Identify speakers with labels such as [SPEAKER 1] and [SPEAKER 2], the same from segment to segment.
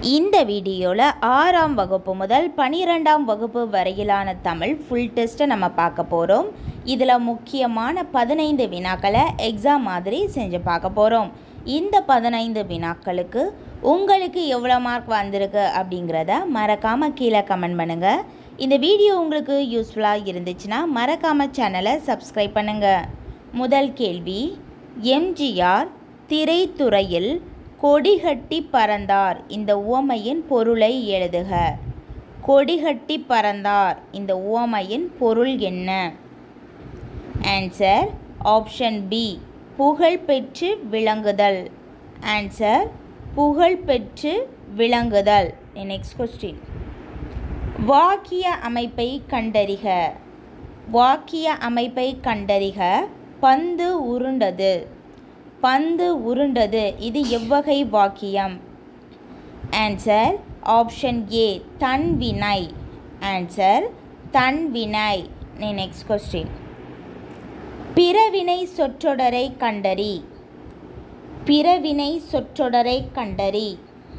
[SPEAKER 1] இந்த வீடியோவில் ஆறாம் வகுப்பு முதல் பனிரெண்டாம் வகுப்பு வரையிலான தமிழ் ஃபுல் டெஸ்ட்டை நம்ம பார்க்க போகிறோம் இதில் முக்கியமான பதினைந்து வினாக்களை எக்ஸாம் மாதிரி செஞ்சு பார்க்க போகிறோம் இந்த பதினைந்து வினாக்களுக்கு உங்களுக்கு எவ்வளோ மார்க் வந்திருக்கு அப்படிங்கிறத மறக்காமல் கீழே கமெண்ட் பண்ணுங்கள் இந்த வீடியோ உங்களுக்கு யூஸ்ஃபுல்லாக இருந்துச்சுன்னா மறக்காமல் சேனலை சப்ஸ்கிரைப் பண்ணுங்கள் முதல் கேள்வி எம்ஜிஆர் திரைத்துறையில் கொடிகட்டி பறந்தார் இந்த உவமையின் பொருளை எழுதுக கொடிகட்டி பறந்தார் இந்த உவமையின் பொருள் என்ன ஆன்சர் ஆப்ஷன் பி புகழ் பெற்று விளங்குதல் ஆன்சர் புகழ் பெற்று விளங்குதல் நெக்ஸ்ட் கொஸ்டின் வாக்கிய அமைப்பை கண்டறிக வாக்கிய அமைப்பை கண்டறிக பந்து உருண்டது பந்து உருண்டது இது எவ்வகை வாக்கியம் ஆன்சர் ஆப்ஷன் ஏ தன்வினை ஆன்சர் தன்வினை நெக்ஸ்ட் கொஸ்டின் பிறவினை சொற்றொடரை கண்டறி பிறவினை சொற்றொடரை கண்டறி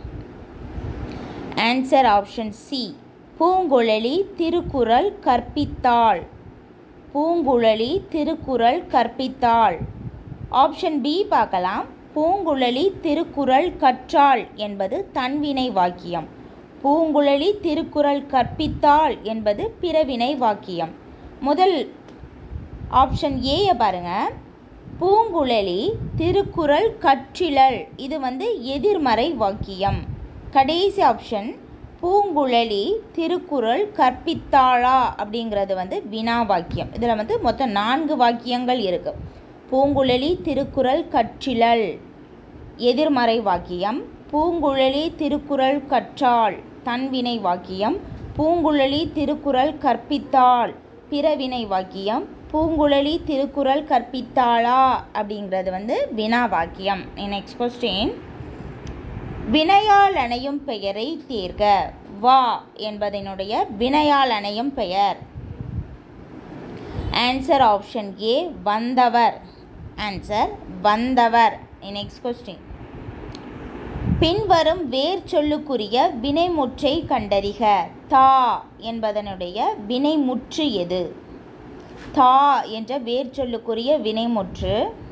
[SPEAKER 1] answer option C Poonguzhali Thirukkural கற்பித்தாள் பூங்குழலி திருக்குறள் கற்பித்தாள் ஆப்ஷன் பி பார்க்கலாம் பூங்குழலி திருக்குறள் கற்றாள் என்பது தன்வினை வாக்கியம் பூங்குழலி திருக்குறள் கற்பித்தாள் என்பது பிறவினை வாக்கியம் முதல் ஆப்ஷன் ஏயை பாருங்க பூங்குழலி திருக்குறள் கற்றிலள் இது வந்து எதிர்மறை வாக்கியம் கடைசி ஆப்ஷன் பூங்குழலி திருக்குறள் கற்பித்தாளா அப்படிங்கிறது வந்து வினா வாக்கியம் இதில் வந்து மொத்தம் நான்கு வாக்கியங்கள் இருக்குது பூங்குழலி திருக்குறள் கற்றிலள் எதிர்மறை வாக்கியம் பூங்குழலி திருக்குறள் கற்றாள் தன்வினை வாக்கியம் பூங்குழலி திருக்குறள் கற்பித்தாள் பிறவினை வாக்கியம் பூங்குழலி திருக்குறள் கற்பித்தாளா அப்படிங்கிறது வந்து வினா வாக்கியம் நெக்ஸ்ட் கொஸ்டின் வினையால் அணையும் பெயரை தேர்க வா என்பதனுடைய வினையால் அணையும் பெயர் ஆன்சர் ஆப்ஷன் ஏ வந்தவர் ஆன்சர் வந்தவர் நெக்ஸ்ட் கொஸ்டின் பின்வரும் வேர் சொல்லுக்குரிய வினைமுற்றை கண்டறிக தா என்பதனுடைய வினைமுற்று எது தா என்ற வேர் சொல்லுக்குரிய வினைமுற்று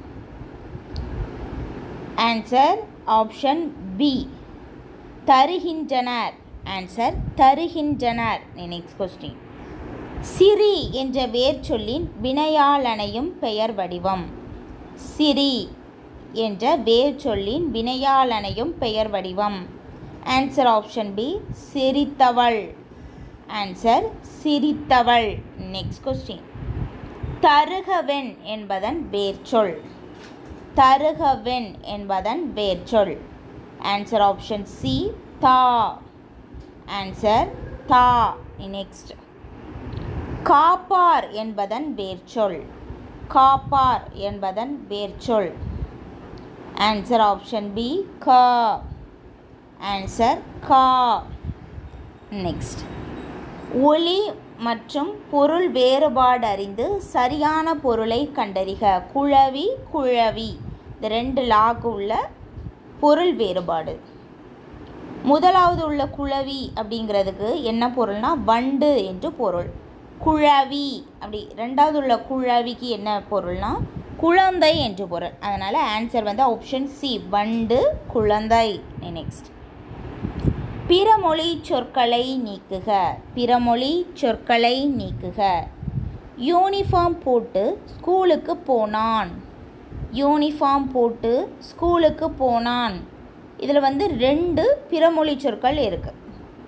[SPEAKER 1] ஆன்சர் ஆப்ஷன் பி தருகின்றனர் ஆன்சர் தருகின்றனர் நெக்ஸ்ட் கொஸ்டின் சிரி என்ற வேர் சொல்லின் வினையாளனையும் பெயர் வடிவம் சிரி என்ற வேர் சொல்லின் வினையாளனையும் பெயர் வடிவம் ஆன்சர் ஆப்ஷன் பி சிரித்தவள் ஆன்சர் சிரித்தவள் நெக்ஸ்ட் கொஸ்டின் தருகவென் என்பதன் வேர்ச்சொல் தருகவென் என்பதன் வேர்ச்சொல் ஆன்சர் ஆப்ஷன் சி தா ஆன்சர் தா நெக்ஸ்ட் காப்பார் என்பதன் வேர்ச்சொல் காப்பார் என்பதன் வேர்ச்சொல் ஆன்சர் ஆப்ஷன் பி க ஆன்சர் கா நெக்ஸ்ட் ஒளி மற்றும் பொருள் வேறுபாடு அறிந்து சரியான பொருளை கண்டறிக குழவி குழவி இந்த ரெண்டு லாக்கு உள்ள பொருள் வேறுபாடு முதலாவது உள்ள குழவி அப்படிங்கிறதுக்கு என்ன பொருள்னா வண்டு என்று பொருள் குழவி அப்படி ரெண்டாவது உள்ள குழவிக்கு என்ன பொருள்னா குழந்தை என்று பொருள் அதனால் ஆன்சர் வந்து ஆப்ஷன் சி வண்டு குழந்தை நெக்ஸ்ட் பிறமொழி சொற்களை நீக்குக பிறமொழி சொற்களை நீக்குக யூனிஃபார்ம் போட்டு ஸ்கூலுக்கு போனான் யூனிஃபார்ம் போட்டு ஸ்கூலுக்கு போனான் இதில் வந்து ரெண்டு பிறமொழி சொற்கள் இருக்குது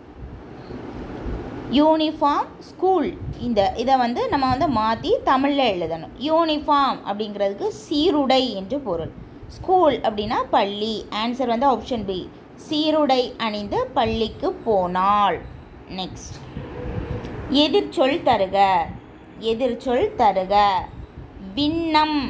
[SPEAKER 1] யூனிஃபார்ம் ஸ்கூல் இந்த இதை வந்து நம்ம வந்து மாற்றி தமிழில் எழுதணும் யூனிஃபார்ம் அப்படிங்கிறதுக்கு சீருடை என்று பொருள் ஸ்கூல் அப்படின்னா பள்ளி ஆன்சர் வந்து ஆப்ஷன் பி சீருடை அணிந்து பள்ளிக்கு போனாள் நெக்ஸ்ட் எதிர்ச்சொல் தருக எதிர்ச்சொல் தருக விண்ணம்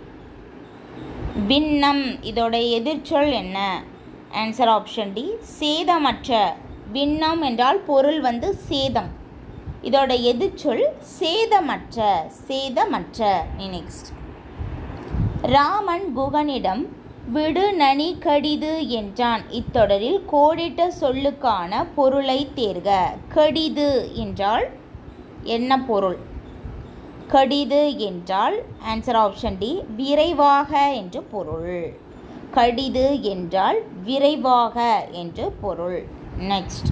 [SPEAKER 1] விண்ணம் இதோட எதிர்ச்சொல் என்ன ஆன்சர் ஆப்ஷன் டி சேதமற்ற விண்ணம் என்றால் பொருள் வந்து சேதம் இதோட எதிர்ச்சொல் சேதமற்ற சேதமற்ற நெக்ஸ்ட் ராமன் குகனிடம் விடு நனி கடிது என்றான் இத்தொடரில் கோடிட்ட சொல்லுக்கான பொருளை தேர்க கடிது என்றால் என்ன பொருள் கடிது என்றால் ஆன்சர் ஆப்ஷன் டி விரைவாக என்று பொருள் கடிது என்றால் விரைவாக என்று பொருள் நெக்ஸ்ட்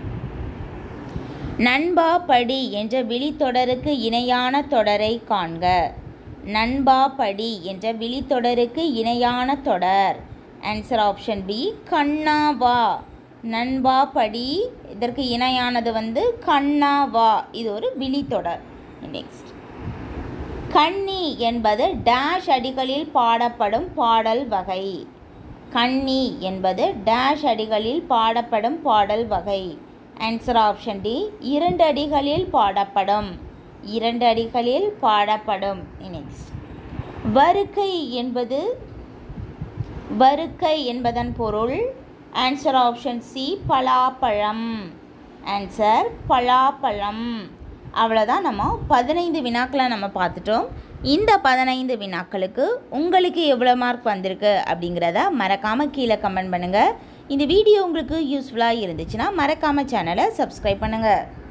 [SPEAKER 1] நண்பா படி என்ற விழித்தொடருக்கு இணையான தொடரை காண்க நண்பா படி என்ற விழித்தொடருக்கு இணையான தொடர் ஆன்சர் ஆப்ஷன் பி கண்ணா வா நண்பா படி இதற்கு இணையானது வந்து கண்ணா வா இது ஒரு விழித்தொடர் நெக்ஸ்ட் கன்னி என்பது டேஷ் அடிகளில் பாடப்படும் பாடல் வகை கன்னி என்பது டேஷ் அடிகளில் பாடப்படும் பாடல் வகை ஆன்சர் ஆப்ஷன் டி இரண்டு அடிகளில் பாடப்படும் இரண்டு அடிகளில் பாடப்படும் நெக்ஸ்ட் வருக்கை என்பது வருக்கை என்பதன் பொருள் ஆன்சர் ஆப்ஷன் சி பலாப்பழம் ஆன்சர் பலாப்பழம் அவ்வளோதான் நம்ம பதினைந்து வினாக்களை நம்ம பார்த்துட்டோம் இந்த பதினைந்து வினாக்களுக்கு உங்களுக்கு எவ்வளோ மார்க் வந்திருக்கு அப்படிங்கிறத மறக்காமல் கீழே கமெண்ட் பண்ணுங்கள் இந்த வீடியோ உங்களுக்கு யூஸ்ஃபுல்லாக இருந்துச்சுன்னா மறக்காமல் சேனலை சப்ஸ்கிரைப் பண்ணுங்கள்